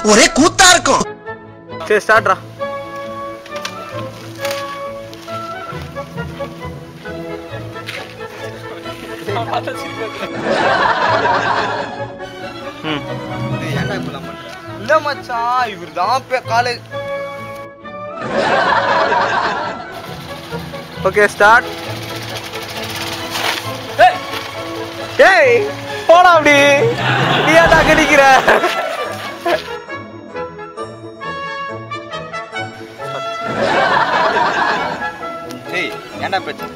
ஒரே கூத்தா இருக்கும் சரி ஸ்டார்ட்ரா ம் ஏன்டா இப்பெல்லாம் பண்ற இல்ல மச்சான் இவர் தான் காலேஜ் ஓகே ஸ்டார்ட் டேய் போடா அப்படி நீ ஏன்டா கடிக்கிற டேய் ஏன்டா பிரச்சனை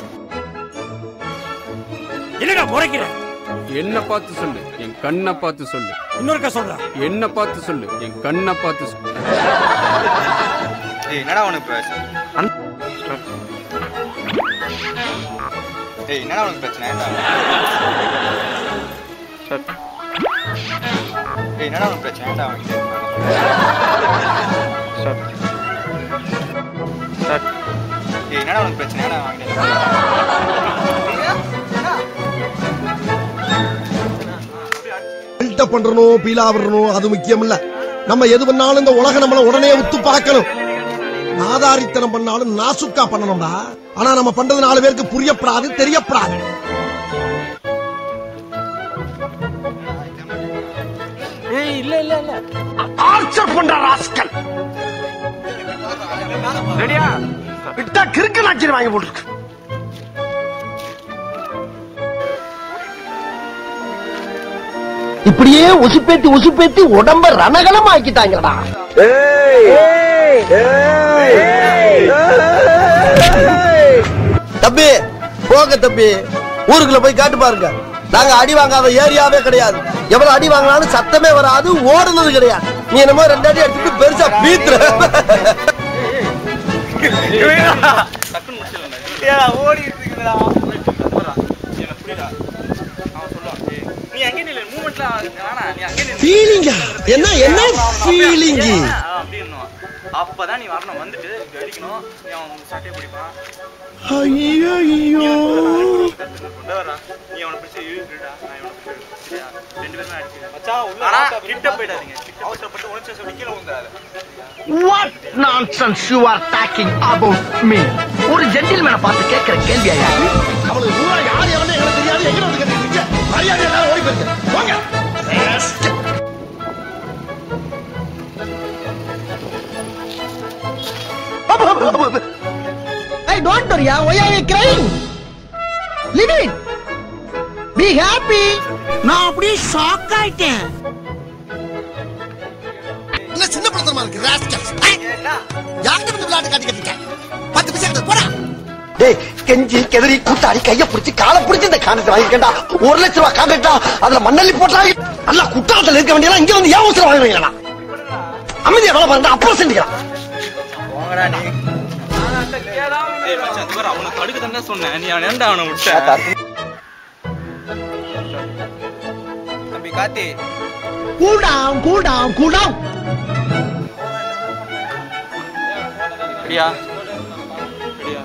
என்னடா முறைக்கிற என்ன பார்த்து சொல்லு என் கண்ணை பார்த்து சொல்லு இன்னொருக்கா சொல்றா என்ன பார்த்து சொல்லு என் கண்ணை பார்த்து சொல்லு டேய் என்னடா உனக்கு பிரச்சனை டேய் என்னடா உனக்கு பிரச்சனை ஏன்டா ஸ்டார்ட் டேய் என்னடா உனக்கு பிரச்சனை ஏன்டா அவன்கிட்ட ஸ்டார்ட் ஸ்டார்ட் டேய் என்னடா உனக்கு பிரச்சனை ஏன்டா அவன்கிட்ட பில்டப் பண்றணும் பீலா விடணும் அது முக்கியம் இல்ல நம்ம எது பண்ணாலும் இந்த உலகம் நம்மள உடனே உத்து பார்க்கணும் நாதாரித்தனம் பண்ணாலும் நாசுக்கா பண்ணணும்டா ஆனா நம்ம பண்றது நாலு பேருக்கு புரியப்படாது தெரியப்படாது ஏய் இல்ல இல்ல இல்ல டார்ச்சர் பண்ற ராஸ்கல் ரெடியா விட்டா கிறுக்கு நாச்சிரி வாங்கி போட்டுருக்கு இப்படியே உசுப்பேத்தி உசுப்பேத்தி உடம்ப ரணகலம் ஆக்கிட்டாங்கடா தம்பி போங்க தம்பி ஊருக்குள்ள போய் காட்டு பாருங்க நாங்க அடி வாங்காத ஏரியாவே கிடையாது எவ்வளவு அடி வாங்கினாலும் சத்தமே வராது ஓடுனது கிடையாது நீ என்னமோ ரெண்டு அடி அடிச்சுட்டு பெருசா பீத்துற டக்குன்னு முடிச்சிடலாம் ஏடா ஓடி இருக்குதுடா எனக்கு புரியல அவன் சொல்லுவான் "ஏய், நீ அங்கே நில்லு மூமெண்ட்ல வேணா நீ அங்கே நில்லு ஃபீலிங்கா என்ன என்ன ஃபீலிங் அப்படின்னுவான் அப்பதான் நீ வரணும் வந்துட்டு இப்படி அடிக்கணும் நீ அவன் சட்டையை பிடிப்பான் ஐயோ ஐயோ கொண்டு வரா நீ அவனை பிடிச்சி இழுக்குடா நான் இவனை பிடிச்சி இழுக்கிறேன். சரியா ரெண்டு பேருமே அடிச்சு ஆனா கிட்ட போயிடாதீங்க கிட்ட அவசரப்பட்டு உணர்ச்சி சொல்லி கீழே விழுந்தாரு what nonsense you are talking about me ஒரு ஜென்டில்மேனை பார்த்து கேட்கிற கேள்வியா இது? அவளுக்கு ஊரா யார் எவனே எனக்கு தெரியாது எங்க வந்து கட்டிருக்கீங்க மரியாதை எல்லாம் ஓடி போயிருங்க போங்க Hey, don't worry, ah. why are you crying? Leave it. Be happy. நான் அப்படியே ஷாக் ஆயிட்டேன் என்ன சின்ன படத்தனமா இருக்கு ராஸ்கல் யார்கிட்ட வந்து விளையாட்டு காட்டி கட்டிருக்க பத்து பைசா எடுத்து போடா டேய் கெஞ்சி கெதறி கூத்தாடி கைய புடிச்சு காலை புடிச்சு இந்த காண்டத்தை வாங்கிக்கண்டா ஒரு லட்ச ரூபாய் காண்டா அதுல மண்ணள்ளி போட்டாங்க நல்லா குற்றாலத்துல இருக்க வேண்டியதா இங்க வந்து ஏன் அவசரம் வாங்குவீங்களா அமைதியா வேலை பாருங்க அப்புறம் செஞ்சுக்கலாம் போங்கடா நீ ஏய் மச்சான் இது பாரு அவனை தடுக்க தானே சொன்னேன் நீ அவன் ஏன்டா அவனை விட்ட தம்பி காத்தி Cool down, cool down, cool down. ரெடியா ரெடியா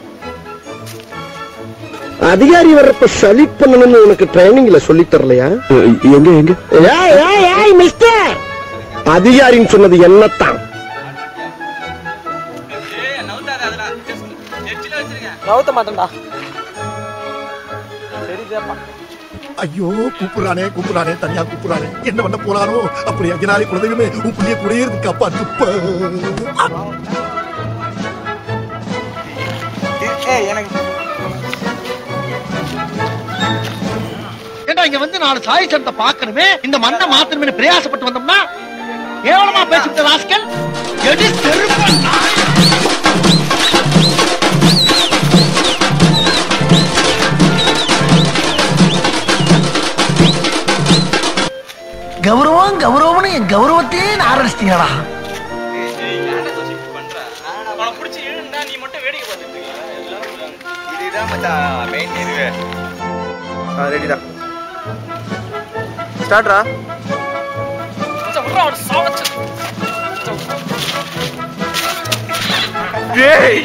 அதிகாரி வர்றப்ப சளி பண்ணணும்னு உனக்கு ட்ரைனிங்ல சொல்லி தரலையா எங்க எங்க ஏய் ஏய் ஏய் மிஸ்டர் அதிகாரின்னு சொன்னது என்னத்தான் ஏய் நவுத்தாத அதெல்லாம் ஜஸ்ட் எட்ஜில வச்சிருங்க நவுத்த மாட்டேன்டா சரிதாப்பா ஐயோ கூப்பிடுறானே கூப்பிடுறானே தனியா கூப்பிடுறானே என்ன பண்ண போறானோ அப்படி அஜனாலி குழந்தைகளுமே உன் புள்ளிய கூடயே இருந்து காப்பாத்துப்ப ஏய் எனக்கு ஏண்டா இங்க வந்து நாலு சாய் சனத்தை பார்க்கணுமே இந்த மண்ணை மாத்தணுமே பிரயாசப்பட்டு வந்தோம்னா கேவலமா பேசிவிட்ட ராஸ்கல் எடி தெருப்பன் கௌரவம் கௌரவம்னு என் கௌரவத்தையே ஆரம்பிச்சிட்டீங்களா ஏய் ஏன்டா தோசி இப்படி பண்ற அவனை பிடிச்சி இழுந்தா நீ மட்டும் வேடிக்கை பார்த்துட்டு இருக்க எல்லாரும் சொல்லுவாங்க. இதுதான் மச்சான் மெயின் இதுவே ஆ ரெடிடா ஸ்டார்ட்ரா மச்சான் விட்றா அவனை சாவச்சு ஏய்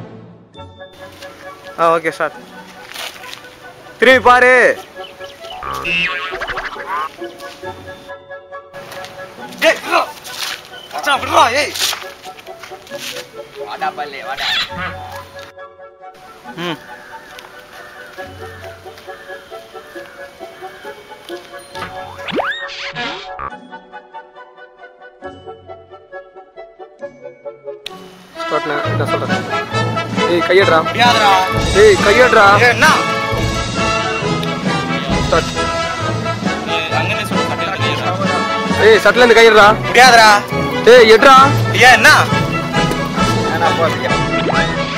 ஆ ஓகே ஸ்டார்ட் திரும்பி பாரு ஏய் விட்றா. மச்சான் விட்றா ஏய் வாடா பல்லே வாடா ம் ஸ்டார்ட்ண்ணே நான் சொல்கிறேன் ஏய் கையட்றா முடியாதுடா ஏய் கையட்றா ஏய் என்ன ஸ்டார்ட் அங்கனே சொல்ல மாட்டேன் ஏய் சட்டில் இருந்து கையட்றா முடியாதுடா ஏய் எட்றா ஏன் என்ன நான் போகிறேன்